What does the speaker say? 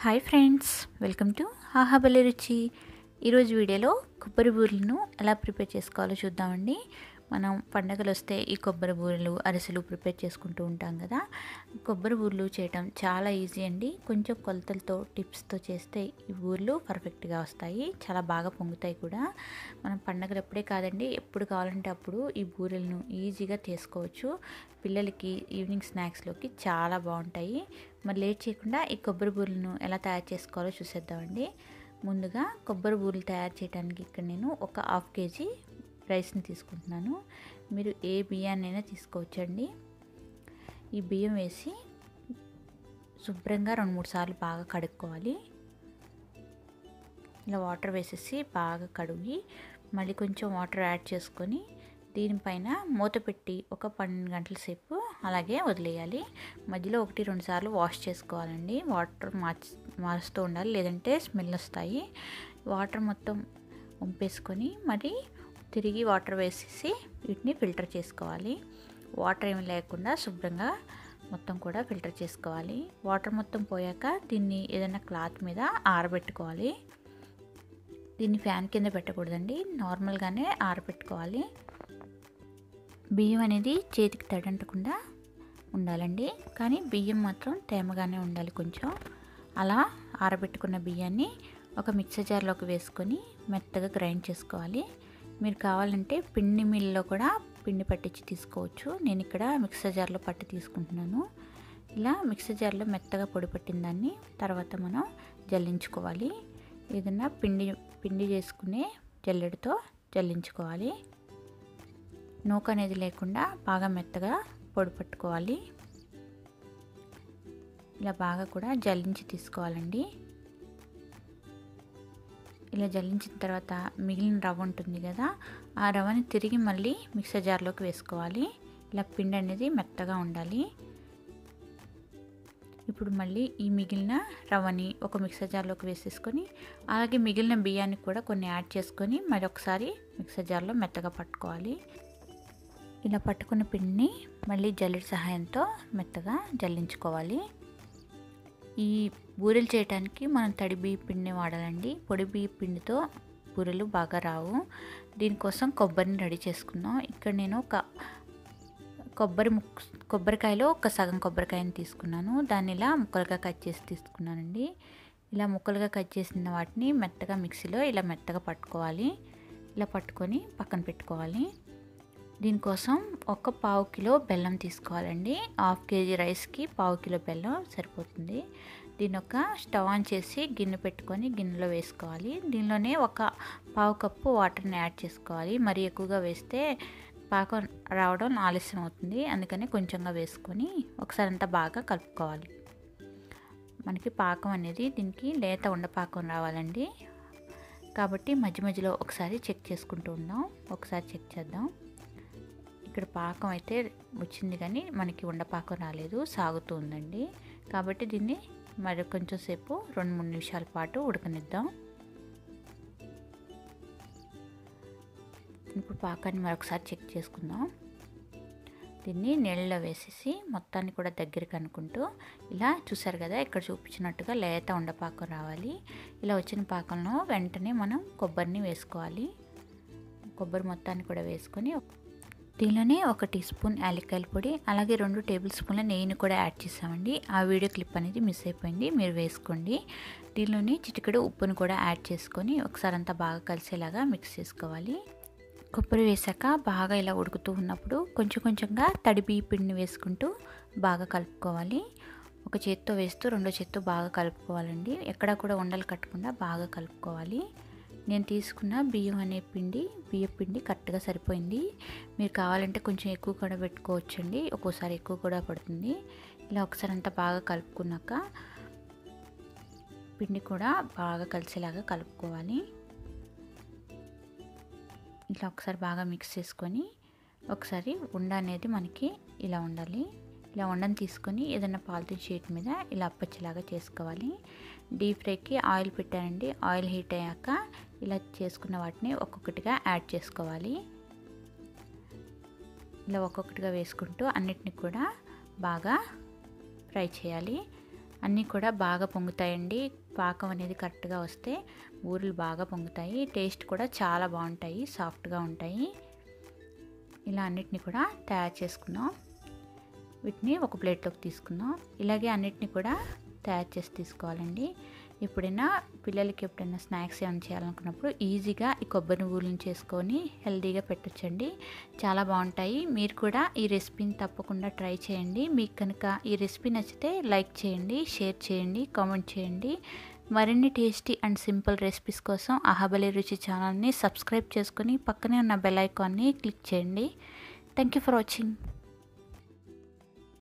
hi friends welcome to ఆహాబలి రుచి ఈరోజు వీడియోలో కొబ్బరి బూరెలను ఎలా ప్రిపేర్ చేసుకోవాలో చూద్దామండి మనం పండగలు వస్తే ఈ కొబ్బరి బూరెలు అరిసెలు ప్రిపేర్ చేసుకుంటూ ఉంటాం కదా కొబ్బరి బూరెలు చేయటం చాలా ఈజీ అండి కొంచెం కొలతలతో టిప్స్తో చేస్తే ఈ బూరెలు పర్ఫెక్ట్గా వస్తాయి చాలా బాగా పొంగుతాయి కూడా మనం పండగలు ఎప్పుడే కాదండి ఎప్పుడు కావాలంటే అప్పుడు ఈ బూరెలను ఈజీగా చేసుకోవచ్చు పిల్లలకి ఈవినింగ్ స్నాక్స్లోకి చాలా బాగుంటాయి మరి లేట్ చేయకుండా ఈ కొబ్బరి బూరెలను ఎలా తయారు చేసుకోవాలో చూసేద్దామండి ముందుగా కొబ్బరి బూరెలు తయారు చేయడానికి ఇక్కడ నేను ఒక హాఫ్ కేజీ రైస్ని తీసుకుంటున్నాను మీరు ఏ బియ్యాన్నైనా తీసుకోవచ్చండి ఈ బియ్యం వేసి శుభ్రంగా రెండు మూడు సార్లు బాగా కడుక్కోవాలి ఇలా వాటర్ వేసేసి బాగా కడిగి మళ్ళీ కొంచెం వాటర్ యాడ్ చేసుకొని దీనిపైన మూత పెట్టి ఒక పన్నెండు గంటల సేపు అలాగే వదిలేయాలి మధ్యలో ఒకటి రెండు సార్లు వాష్ చేసుకోవాలండి వాటర్ మార్చి మారుస్తూ ఉండాలి లేదంటే స్మెల్ వస్తాయి వాటర్ మొత్తం వంపేసుకొని మరి తిరిగి వాటర్ వేసేసి వీటిని ఫిల్టర్ చేసుకోవాలి వాటర్ ఏమి లేకుండా శుభ్రంగా మొత్తం కూడా ఫిల్టర్ చేసుకోవాలి వాటర్ మొత్తం పోయాక దీన్ని ఏదైనా క్లాత్ మీద ఆరబెట్టుకోవాలి దీన్ని ఫ్యాన్ కింద పెట్టకూడదండి నార్మల్గానే ఆరబెట్టుకోవాలి బియ్యం అనేది చేతికి తడంటకుండా ఉండాలండి కానీ బియ్యం మాత్రం తేమగానే ఉండాలి కొంచెం అలా ఆరబెట్టుకున్న బియ్యాన్ని ఒక మిక్సర్ జార్లోకి వేసుకొని మెత్తగా గ్రైండ్ చేసుకోవాలి మీరు కావాలంటే పిండి మిల్లులో కూడా పిండి పట్టించి తీసుకోవచ్చు నేను ఇక్కడ మిక్సర్ జార్లో పట్టి తీసుకుంటున్నాను ఇలా మిక్సర్ జార్లో మెత్తగా పొడి పట్టిన దాన్ని తర్వాత మనం జల్లించుకోవాలి ఏదన్నా పిండి పిండి చేసుకునే జల్లెడతో జల్లించుకోవాలి నూక అనేది లేకుండా బాగా మెత్తగా పొడి పట్టుకోవాలి ఇలా బాగా కూడా జల్లించి తీసుకోవాలండి ఇలా జల్లించిన తర్వాత మిగిలిన రవ్వ ఉంటుంది కదా ఆ రవ్వని తిరిగి మళ్ళీ మిక్సర్ జార్లోకి వేసుకోవాలి ఇలా పిండి అనేది మెత్తగా ఉండాలి ఇప్పుడు మళ్ళీ ఈ మిగిలిన రవ్వని ఒక మిక్సర్ జార్లోకి వేసేసుకొని అలాగే మిగిలిన బియ్యాన్ని కూడా కొన్ని యాడ్ చేసుకొని మరి ఒకసారి మిక్సర్ జార్లో మెత్తగా పట్టుకోవాలి ఇలా పట్టుకున్న పిండిని మళ్ళీ జల్లెడ సహాయంతో మెత్తగా జల్లించుకోవాలి ఈ బూరెలు చేయడానికి మనం తడి బియ్య పిండిని వాడాలండి పొడి బియ్య పిండితో బూరెలు బాగా రావు దీనికోసం కొబ్బరిని రెడీ చేసుకుందాం ఇక్కడ నేను ఒక కొబ్బరి ముక్ కొబ్బరికాయలో ఒక సగం కొబ్బరికాయని తీసుకున్నాను దాన్ని ఇలా ముక్కలుగా కట్ చేసి తీసుకున్నానండి ఇలా ముక్కలుగా కట్ చేసిన వాటిని మెత్తగా మిక్సీలో ఇలా మెత్తగా పట్టుకోవాలి ఇలా పట్టుకొని పక్కన పెట్టుకోవాలి దీనికోసం ఒక పావు కిలో బెల్లం తీసుకోవాలండి హాఫ్ కేజీ రైస్కి పావు కిలో బెల్లం సరిపోతుంది దీని ఒక స్టవ్ ఆన్ చేసి గిన్నె పెట్టుకొని గిన్నెలో వేసుకోవాలి దీనిలోనే ఒక పావు కప్పు వాటర్ని యాడ్ చేసుకోవాలి మరి ఎక్కువగా వేస్తే పాకం రావడం ఆలస్యం అవుతుంది అందుకని కొంచెంగా వేసుకొని ఒకసారి అంతా బాగా కలుపుకోవాలి మనకి పాకం అనేది దీనికి లేత ఉండపాకం రావాలండి కాబట్టి మధ్య మధ్యలో ఒకసారి చెక్ చేసుకుంటూ ఉందాం ఒకసారి చెక్ చేద్దాం ఇక్కడ పాకం అయితే వచ్చింది కానీ మనకి ఉండపాకం రాలేదు సాగుతూ ఉందండి కాబట్టి దీన్ని మరి కొంచెం సేపు రెండు మూడు నిమిషాల పాటు ఉడకనిద్దాం ఇప్పుడు పాకాన్ని మరొకసారి చెక్ చేసుకుందాం దీన్ని నీళ్ళలో వేసేసి మొత్తాన్ని కూడా దగ్గరికి అనుకుంటూ ఇలా చూసారు కదా ఇక్కడ చూపించినట్టుగా లేత ఉండపాకం రావాలి ఇలా వచ్చిన పాకంలో వెంటనే మనం కొబ్బరిని వేసుకోవాలి కొబ్బరి మొత్తాన్ని కూడా వేసుకొని దీనిలోనే ఒక టీ స్పూన్ యాలక్కాయల పొడి అలాగే రెండు టేబుల్ స్పూన్ల నెయ్యిని కూడా యాడ్ చేసామండి ఆ వీడియో క్లిప్ అనేది మిస్ అయిపోయింది మీరు వేసుకోండి దీనిలోనే చిటికెడు ఉప్పును కూడా యాడ్ చేసుకొని ఒకసారి అంతా బాగా కలిసేలాగా మిక్స్ చేసుకోవాలి కొబ్బరి వేసాక బాగా ఇలా ఉడుకుతూ ఉన్నప్పుడు కొంచెం కొంచెంగా తడిబి పిండిని వేసుకుంటూ బాగా కలుపుకోవాలి ఒక చేత్తో వేస్తూ రెండో చేత్తో బాగా కలుపుకోవాలండి ఎక్కడ కూడా ఉండలు కట్టకుండా బాగా కలుపుకోవాలి నేను తీసుకున్న బియ్యం అనే పిండి బియ్య పిండి కరెక్ట్గా సరిపోయింది మీరు కావాలంటే కొంచెం ఎక్కువ కూడా పెట్టుకోవచ్చండి ఒక్కోసారి ఎక్కువ కూడా పడుతుంది ఇలా ఒకసారి అంతా బాగా కలుపుకున్నాక పిండి కూడా బాగా కలిసేలాగా కలుపుకోవాలి ఇట్లా ఒకసారి బాగా మిక్స్ చేసుకొని ఒకసారి ఉండ అనేది మనకి ఇలా ఉండాలి ఇలా ఉండని తీసుకొని ఏదైనా పాలిథిన్ షీట్ మీద ఇలా అప్పచ్చేలాగా చేసుకోవాలి డీప్ ఫ్రైకి ఆయిల్ పెట్టానండి ఆయిల్ హీట్ అయ్యాక ఇలా చేసుకున్న వాటిని ఒక్కొక్కటిగా యాడ్ చేసుకోవాలి ఇలా ఒక్కొక్కటిగా వేసుకుంటూ అన్నిటిని కూడా బాగా ఫ్రై చేయాలి అన్నీ కూడా బాగా పొంగుతాయండి పాకం అనేది కరెక్ట్గా వస్తే ఊరులు బాగా పొంగుతాయి టేస్ట్ కూడా చాలా బాగుంటాయి సాఫ్ట్గా ఉంటాయి ఇలా అన్నిటిని కూడా తయారు చేసుకుందాం వీటిని ఒక ప్లేట్లోకి తీసుకుందాం ఇలాగే అన్నిటిని కూడా తయారు చేసి తీసుకోవాలండి ఎప్పుడైనా పిల్లలకి ఎప్పుడైనా స్నాక్స్ ఏమైనా చేయాలనుకున్నప్పుడు ఈజీగా ఈ కొబ్బరి నువ్వులను చేసుకొని హెల్తీగా పెట్టొచ్చండి చాలా బాగుంటాయి మీరు కూడా ఈ రెసిపీని తప్పకుండా ట్రై చేయండి మీకు కనుక ఈ రెసిపీ నచ్చితే లైక్ చేయండి షేర్ చేయండి కామెంట్ చేయండి మరిన్ని టేస్టీ అండ్ సింపుల్ రెసిపీస్ కోసం అహబలి రుచి ఛానల్ని సబ్స్క్రైబ్ చేసుకొని పక్కనే ఉన్న బెల్ ఐకాన్ని క్లిక్ చేయండి థ్యాంక్ యూ ఫర్ వాచింగ్